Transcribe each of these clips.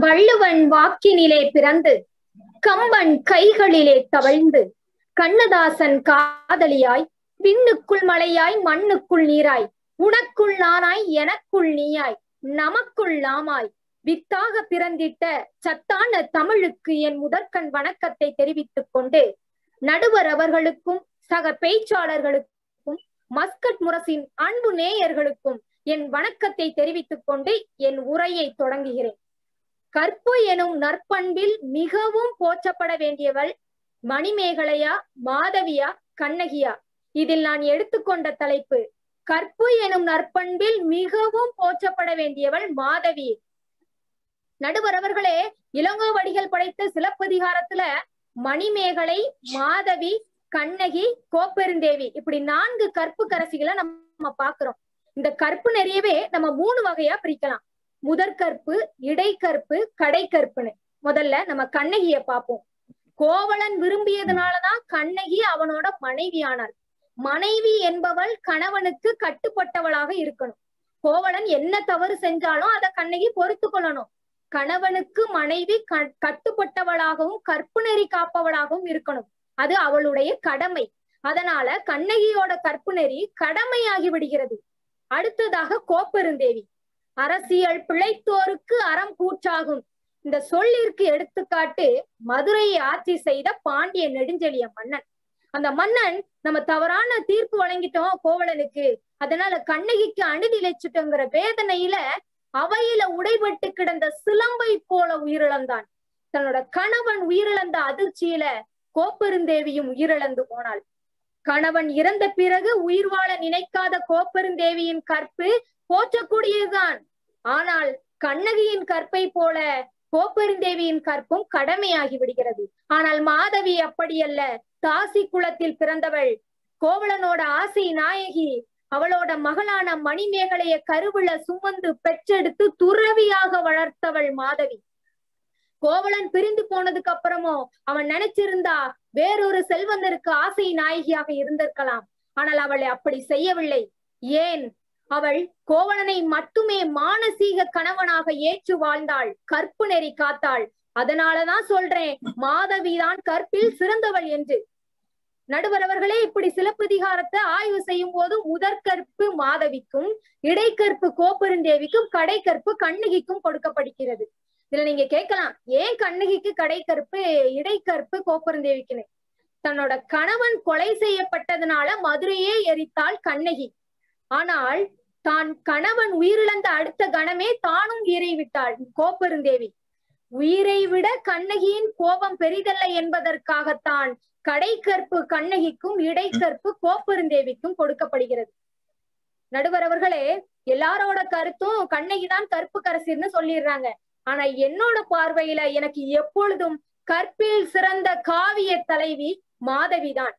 வள்ளுவன் வாக்கினிலே பிறந்து கம்பன் கைகளிலே தவழ்ந்து கண்ணதாசன் காதலியாய் விண்ணுக்குள் மலையாய் மண்ணுக்குள் நீராய் உனக்குள் நானாய் எனக்குள் நீயாய் நமக்குள் நாமாய் வித்தாக பிறந்திட்ட சத்தான தமிழுக்கு என் முதற்கண் வணக்கத்தை தெரிவித்துக் கொண்டு நடுவர் அவர்களுக்கும் சக பேச்சாளர்களுக்கும் மஸ்கட் முரசின் அன்பு நேயர்களுக்கும் என் வணக்கத்தை தெரிவித்துக் கொண்டு என் உரையை தொடங்குகிறேன் கற்பு எனும் நற்பண்பில் மிகவும் போற்றப்பட வேண்டியவள் மணிமேகலையா மாதவியா கண்ணகியா இதில் நான் எடுத்துக்கொண்ட தலைப்பு கற்பு எனும் நற்பண்பில் மிகவும் போற்றப்பட வேண்டியவள் மாதவி நடுவர் அவர்களே இளங்கோவடிகள் படைத்த சிலப்பதிகாரத்துல மணிமேகலை மாதவி கண்ணகி கோப்பெருந்தேவி இப்படி நான்கு கற்பு கரசிகளை நம்ம பாக்குறோம் இந்த கற்பு நிறையவே நம்ம மூணு வகையா பிரிக்கலாம் முதற்கற்பு இடைக்கற்பு கடைக்கற்புன்னு முதல்ல நம்ம கண்ணகிய பார்ப்போம் கோவலன் விரும்பியதுனாலதான் கண்ணகி அவனோட மனைவியானாள் மனைவி என்பவள் கணவனுக்கு கட்டுப்பட்டவளாக இருக்கணும் கோவலன் என்ன தவறு செஞ்சாலும் அதை கண்ணகி பொறுத்து கொள்ளணும் கணவனுக்கு மனைவி கட்டுப்பட்டவளாகவும் கற்பு நெறி காப்பவளாகவும் இருக்கணும் அது அவளுடைய கடமை அதனால கண்ணகியோட கற்பு நெறி கடமையாகி விடுகிறது அடுத்ததாக கோப்பெருந்தேவி அரசியல் பிழைத்தோருக்கு அறம் கூற்றாகும் இந்த சொல்லிற்கு எடுத்துக்காட்டு மதுரையை ஆட்சி செய்த பாண்டிய நெடுஞ்செழிய மன்னன் அந்த மன்னன் நம்ம தவறான தீர்ப்பு வழங்கிட்டோம் கோவலனுக்கு அதனால கண்ணகிக்கு அநீதி இழைச்சிட்டோங்கிற வேதனையில அவையில உடைபட்டு கிடந்த சிலம்பை போல உயிரிழந்தான் தன்னோட கணவன் உயிரிழந்த அதிர்ச்சியில கோப்பெருந்தேவியும் உயிரிழந்து போனாள் கணவன் இறந்த பிறகு உயிர் வாழ நினைக்காத கோப்பெருந்தேவியின் கற்பு போற்றக்கூடியதுதான் ஆனால் கண்ணகியின் கற்பை போல கோப்பெருந்தேவியின் கற்பும் கடமையாகி விடுகிறது ஆனால் மாதவி அப்படியல்ல தாசி குலத்தில் பிறந்தவள் கோவலனோட ஆசை நாயகி அவளோட மகளான மணிமேகலைய கருவுல சுமந்து பெற்றெடுத்து துறவியாக வளர்த்தவள் மாதவி கோவலன் பிரிந்து போனதுக்கு அப்புறமும் அவன் நினைச்சிருந்தா வேறொரு செல்வந்தருக்கு ஆசை நாயகியாக இருந்திருக்கலாம் ஆனால் அவளை அப்படி செய்யவில்லை ஏன் அவள் கோவலனை மட்டுமே மானசீக கணவனாக ஏற்று வாழ்ந்தாள் கற்பு நெறி காத்தாள் அதனாலதான் சொல்றேன் மாதவிதான் கற்பில் சிறந்தவள் என்று நடுவர் அவர்களே இப்படி சிலப்பதிகாரத்தை ஆய்வு செய்யும் போது முதற்கற்பு மாதவிக்கும் இடைக்கற்பு கோப்பெருந்தேவிக்கும் கடைக்கற்பு கண்ணகிக்கும் கொடுக்கப்படுகிறது இதுல நீங்க கேட்கலாம் ஏன் கண்ணகிக்கு கடைக்கற்பு இடைக்கற்பு கோப்பெருந்தேவிக்குன்னு தன்னோட கணவன் கொலை செய்யப்பட்டதுனால மதுரையே எரித்தாள் கண்ணகி ஆனால் தான் கணவன் உயிரிழந்த அடுத்த கணமே தானும் உயிரை விட்டாள் கோப்பெருந்தேவி உயிரை விட கண்ணகியின் கோபம் பெரிதல்ல என்பதற்காகத்தான் கடைக்கற்பு கண்ணகிக்கும் இடைக்கற்பு கோப்பெருந்தேவிக்கும் கொடுக்கப்படுகிறது நடுவர் அவர்களே எல்லாரோட கருத்தும் கண்ணகிதான் கற்பு கரசின்னு சொல்லிடுறாங்க ஆனா என்னோட பார்வையில எனக்கு எப்பொழுதும் கற்பில் சிறந்த காவிய தலைவி மாதவிதான்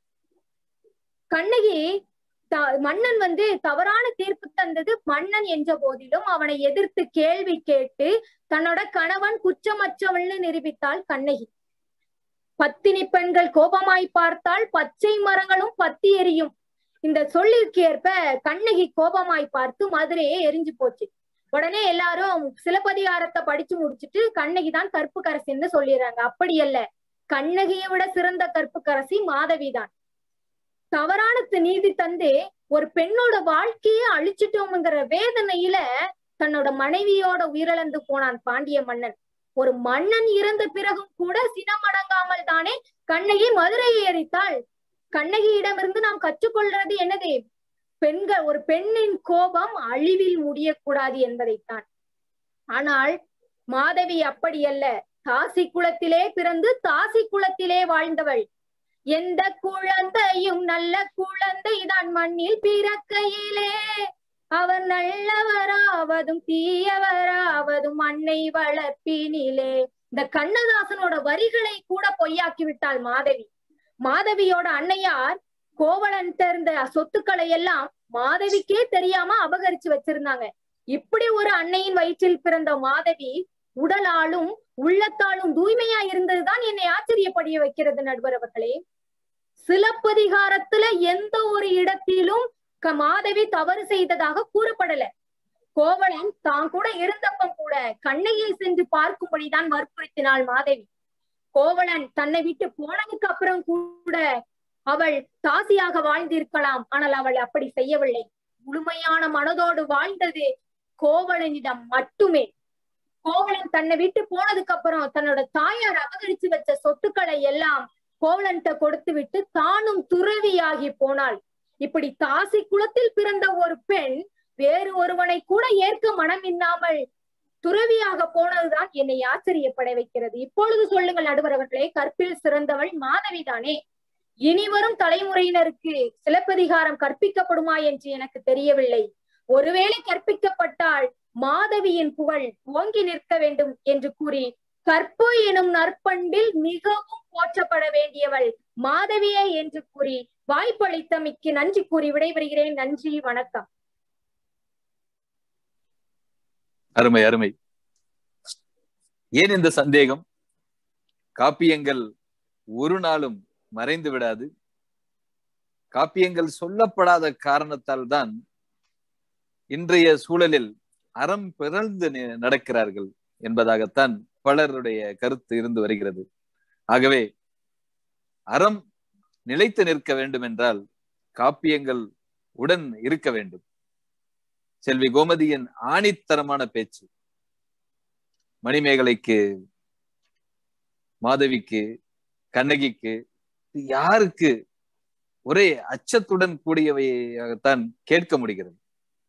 கண்ணகி மன்னன் வந்து தவறான தீர்ப்பு தந்தது மன்னன் என்ற போதிலும் அவனை எதிர்த்து கேள்வி கேட்டு தன்னோட கணவன் குற்றமற்றவள்னு நிரூபித்தாள் கண்ணகி பத்தினி பெண்கள் கோபமாய் பார்த்தால் பச்சை மரங்களும் பத்தி எரியும் இந்த சொல்லிற்கு ஏற்ப கண்ணகி கோபமாய் பார்த்து மதுரையே எரிஞ்சு போச்சு உடனே எல்லாரும் சிலப்பதிகாரத்தை படிச்சு முடிச்சுட்டு கண்ணகி தான் கற்பு கரசின்னு சொல்லிடுறாங்க அப்படி அல்ல கண்ணகியை விட சிறந்த கற்பு கரசி மாதவி தான் தவறான நீதி தந்து ஒரு பெண்ணோட வாழ்க்கையே அழிச்சிட்டோம்ங்கிற வேதனையில தன்னோட மனைவியோட உயிரிழந்து போனான் பாண்டிய மன்னன் ஒரு மன்னன் இறந்த பிறகும் கூட சினமடங்காமல் தானே கண்ணகி மதுரையை எரித்தாள் கண்ணகியிடமிருந்து நாம் கற்றுக்கொள்றது என்னது பெண்கள் ஒரு பெண்ணின் கோபம் அழிவில் முடியக்கூடாது என்பதைத்தான் ஆனால் மாதவி அப்படி அல்ல தாசி குலத்திலே பிறந்து தாசி குலத்திலே வாழ்ந்தவள் எந்த குழந்தையும் நல்ல குழந்தைதான் மண்ணில் பிறக்கையிலே அவர் நல்லவராவதும் தீயவராவதும் மண்ணை வளர்ப்பினிலே இந்த கண்ணதாசனோட வரிகளை கூட பொய்யாக்கி விட்டாள் மாதவி மாதவியோட அன்னையார் கோவலன் இருந்த சொத்துக்களை எல்லாம் மாதவிக்கே தெரியாம அபகரிச்சு வச்சிருந்தாங்க இப்படி ஒரு அன்னையின் வயிற்றில் பிறந்த மாதவி உடலாலும் உள்ளத்தாலும் தூய்மையா இருந்ததுதான் என்னை ஆச்சரியப்படிய வைக்கிறது நடுவர் அவர்களே சிலப்பதிகாரத்துல எந்த ஒரு இடத்திலும் க- மாதவி தவறு செய்ததாக கூறப்படல கோவலன் தான் கூட இருந்தப்பம் கூட கண்ணையை சென்று பார்க்கும்படிதான் வற்புறுத்தினாள் மாதவி கோவலன் தன்னை விட்டு போனதுக்கு அப்புறம் கூட அவள் தாசியாக வாழ்ந்திருக்கலாம் ஆனால் அவள் அப்படி செய்யவில்லை முழுமையான மனதோடு வாழ்ந்தது கோவலனிடம் மட்டுமே கோவலன் தன்னை விட்டு போனதுக்கு அப்புறம் தன்னோட தாயார் அபகரிச்சு வச்ச சொத்துக்களை எல்லாம் கோவலன்கிட்ட கொடுத்து விட்டு தானும் துறவியாகி போனாள் இப்படி தாசி குலத்தில் பிறந்த ஒரு பெண் வேறு ஒருவனை கூட ஏற்க மனம் இல்லாமல் துறவியாக போனதுதான் என்னை ஆச்சரியப்பட வைக்கிறது இப்பொழுது சொல்லுங்கள் நடுவர் அவர்களே கற்பில் சிறந்தவள் மாதவிதானே இனிவரும் தலைமுறையினருக்கு சிலப்பதிகாரம் கற்பிக்கப்படுமா என்று எனக்கு தெரியவில்லை ஒருவேளை கற்பிக்கப்பட்டால் மாதவியின் புகழ் ஓங்கி நிற்க வேண்டும் என்று கூறி கற்பு எனும் நற்பண்பில் மிகவும் போற்றப்பட வேண்டியவள் மாதவியே என்று கூறி வாய்ப்பளித்தமைக்கு நன்றி கூறி விடைபெறுகிறேன் நன்றி வணக்கம் அருமை அருமை ஏன் இந்த சந்தேகம் காப்பியங்கள் ஒரு நாளும் மறைந்து விடாது காப்பியங்கள் சொல்லப்படாத காரணத்தால் தான் இன்றைய சூழலில் அறம் பிறழ்ந்து நடக்கிறார்கள் என்பதாகத்தான் பலருடைய கருத்து இருந்து வருகிறது ஆகவே அறம் நிலைத்து நிற்க வேண்டும் என்றால் காப்பியங்கள் உடன் இருக்க வேண்டும் செல்வி கோமதியின் ஆணித்தரமான பேச்சு மணிமேகலைக்கு மாதவிக்கு கண்ணகிக்கு யாருக்கு ஒரே அச்சத்துடன் கூடியவையாகத்தான் கேட்க முடிகிறது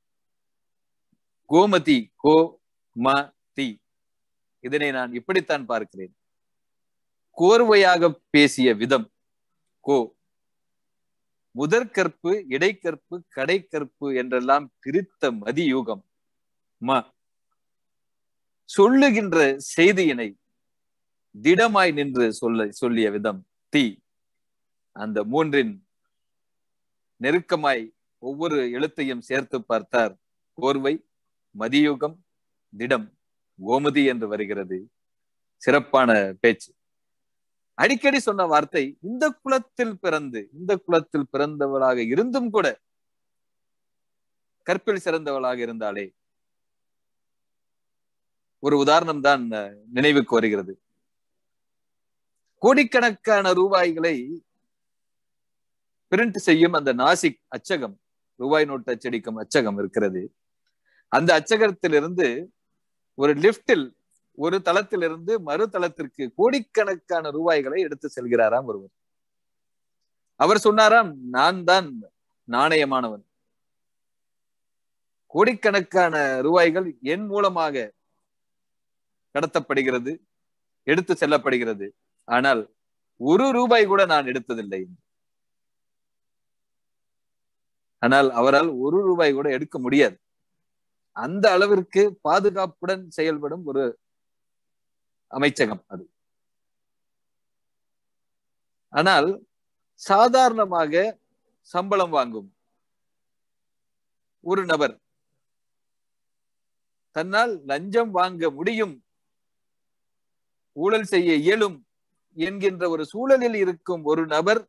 கோமதி கோ ம தி இதனை நான் இப்படித்தான் பார்க்கிறேன் கோர்வையாக பேசிய விதம் கோ முதற்கற்பு இடைக்கற்பு கடைக்கற்பு என்றெல்லாம் பிரித்த மதியூகம் ம சொல்லுகின்ற செய்தியினை திடமாய் நின்று சொல்ல சொல்லிய விதம் தி அந்த மூன்றின் நெருக்கமாய் ஒவ்வொரு எழுத்தையும் சேர்த்து பார்த்தார் கோர்வை மதியுகம் திடம் கோமதி என்று வருகிறது சிறப்பான பேச்சு அடிக்கடி சொன்ன வார்த்தை இந்த குலத்தில் பிறந்து இந்த குலத்தில் பிறந்தவளாக இருந்தும் கூட கற்பில் சிறந்தவளாக இருந்தாலே ஒரு உதாரணம் தான் நினைவுக்கு வருகிறது கோடிக்கணக்கான ரூபாய்களை பிரிண்ட் செய்யும் அந்த நாசிக் அச்சகம் ரூபாய் நோட்டு அச்சடிக்கும் அச்சகம் இருக்கிறது அந்த அச்சகத்திலிருந்து ஒரு லிப்டில் ஒரு தளத்திலிருந்து மறு தளத்திற்கு கோடிக்கணக்கான ரூபாய்களை எடுத்து செல்கிறாராம் ஒருவர் அவர் சொன்னாராம் நான் தான் நாணயமானவன் கோடிக்கணக்கான ரூபாய்கள் என் மூலமாக கடத்தப்படுகிறது எடுத்து செல்லப்படுகிறது ஆனால் ஒரு ரூபாய் கூட நான் எடுத்ததில்லை ஆனால் அவரால் ஒரு ரூபாய் கூட எடுக்க முடியாது அந்த அளவிற்கு பாதுகாப்புடன் செயல்படும் ஒரு அமைச்சகம் அது ஆனால் சாதாரணமாக சம்பளம் வாங்கும் ஒரு நபர் தன்னால் லஞ்சம் வாங்க முடியும் ஊழல் செய்ய இயலும் என்கின்ற ஒரு சூழலில் இருக்கும் ஒரு நபர்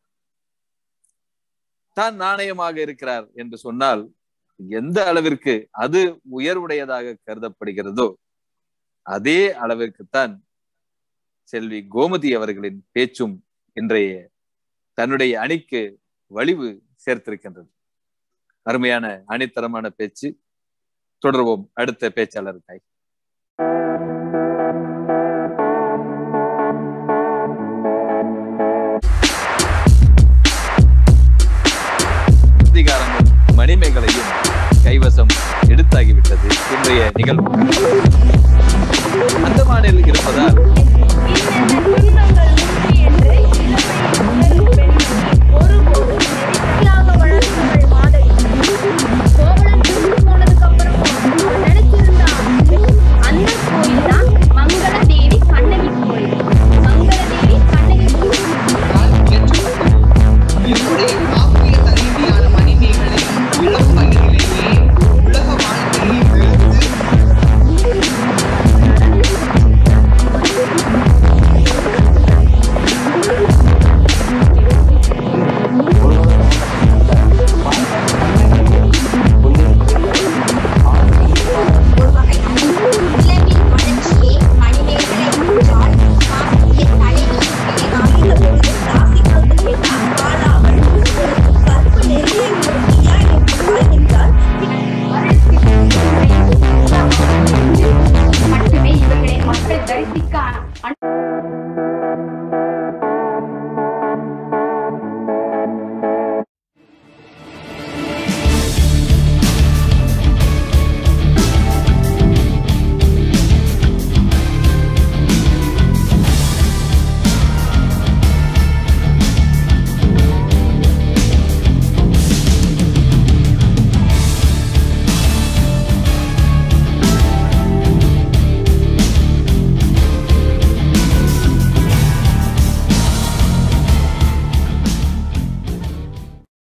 தான் நாணயமாக இருக்கிறார் என்று சொன்னால் எந்த அளவிற்கு அது உயர்வுடையதாக கருதப்படுகிறதோ அதே அளவிற்குத்தான் செல்வி கோமதி அவர்களின் பேச்சும் இன்றைய தன்னுடைய அணிக்கு வலிவு சேர்த்திருக்கின்றது அருமையான அணித்தரமான பேச்சு தொடர்வோம் அடுத்த பேச்சாளர் தாய்